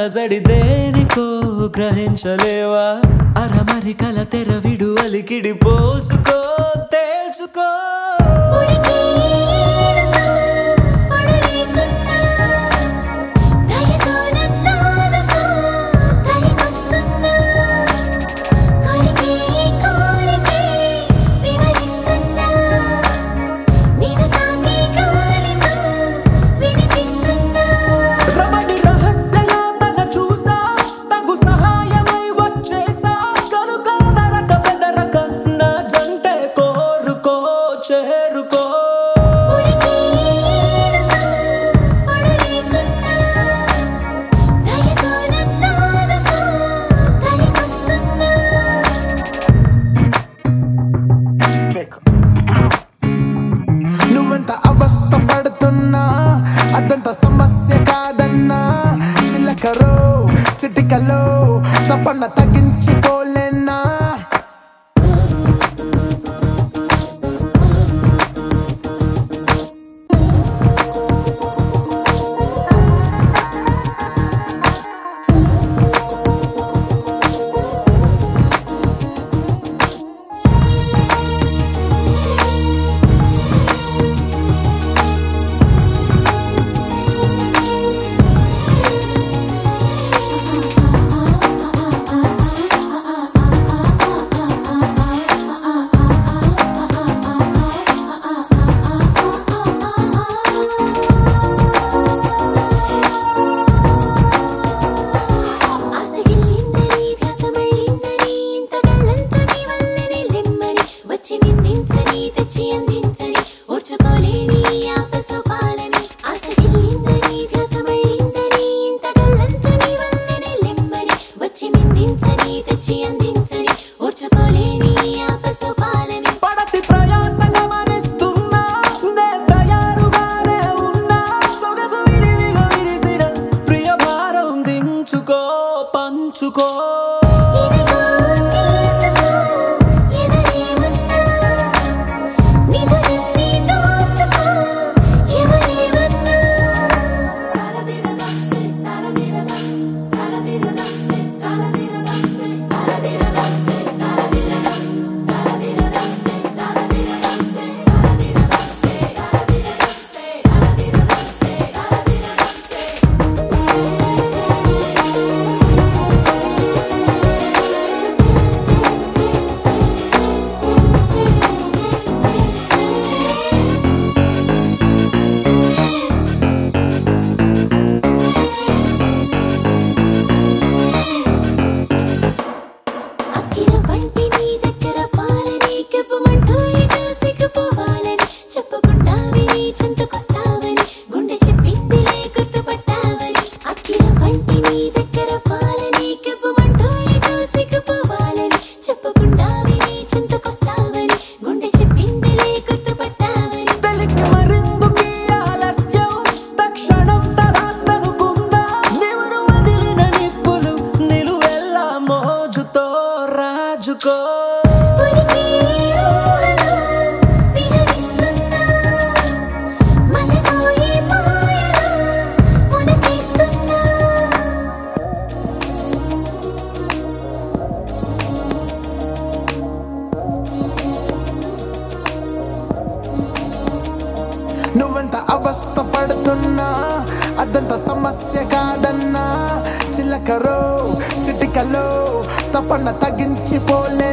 అలజడి దేనికో గ్రహించలేవా అరమరికల తెరవిడు అలికిడి పోల్చుకో తేల్చుకో ఉడికి ఏడుతా పడలేకున్నా దయతో నన్నాదుకో దయకొస్తున్నా కొరికే కోరికే వివరిస్తున్నా నిన్ను తాకే గాలితో వినిపిస్తున్నా రమణి రహస్యయాతన చూసా తగు సహాయమై వచ్చేసా కనుక నరక బెదరక నా జంటే కోరుకో చేరుకో ఉడికి ఏడుతా పడలేకున్నా దయతో నన్నాదుకో దయకొస్తున్నా నువ్వెంత అవస్థ పడుతున్నా అదంత సమస్య కాదన్నా చిలకరో చిటికలో తప్పన్న తగ్గించుకోలేనా ఆసగిల్లిందని ధ్యాసమళ్ళిందని ఇంత గల్లంతు నీ వల్లనే లెమ్మని వచ్చి నిందించని తెచ్చి అందించని ఓర్చుకోలేని ఆపసోపాలని ఆసగిల్లిందని ధ్యాసమళ్ళిందని ఇంత గల్లంతు నీ వల్లనే లెమ్మని వచ్చి నిందించని తెచ్చి అందించని ఓర్చుకోలేని ఆపసోపాలని పడతి ప్రయాస గమనిస్తున్నా నే తయారుగానే ఉన్నా సొగసు విరివిగా విరిసిన ప్రియ భారం దించుకో పంచుకో ఇదిగో తీసుకో ఎదరేమన్నా నిధులన్నీ దోచుకో ఎవరేమన్నా తరదిరదమ్సే తరదిరదం తరదిరదమ్సే తరదిరదమ్సే తరదిరదమ్సే తరదిరదం తరదిరదమ్సే తరదిరదమ్సే తరదిరదమ్సే తరదిరదమ్సే తరదిరదమ్సే తరదిరదమ్సే అక్కిర వంటి నీ దగ్గర పాలని కెవ్వమంటూ ఇటు సిగ్గుపోవాలని చెప్పకుండా విని చెంతకొస్తావని గుండె చెప్పిందిలే గుర్తుపట్టావని అక్కిర వంటి నీ దగ్గర పాలని కెవ్వమంటూ ఇటు సిగ్గుపోవాలని చెప్పకుండా విని చెంతకొస్తావని గుండె చెప్పిందిలే గుర్తుపట్టావని తెలిసి మరిందుకీ ఆలస్యం తక్షణం తరాస్తనుకుందా నివురు వదిలిన నిప్పులు నిలువెల్లా మోజుతో రాజుకో ఉనికి ఊహలో విహరిస్తున్నా మనపోయే మాయలో మునకేస్తున్నా నువ్వెంత అవస్థ పడుతున్నా అదంత సమస్య కాదన్నా చిలకరో చిటికలో తప్పన్న తగ్గించిపోలే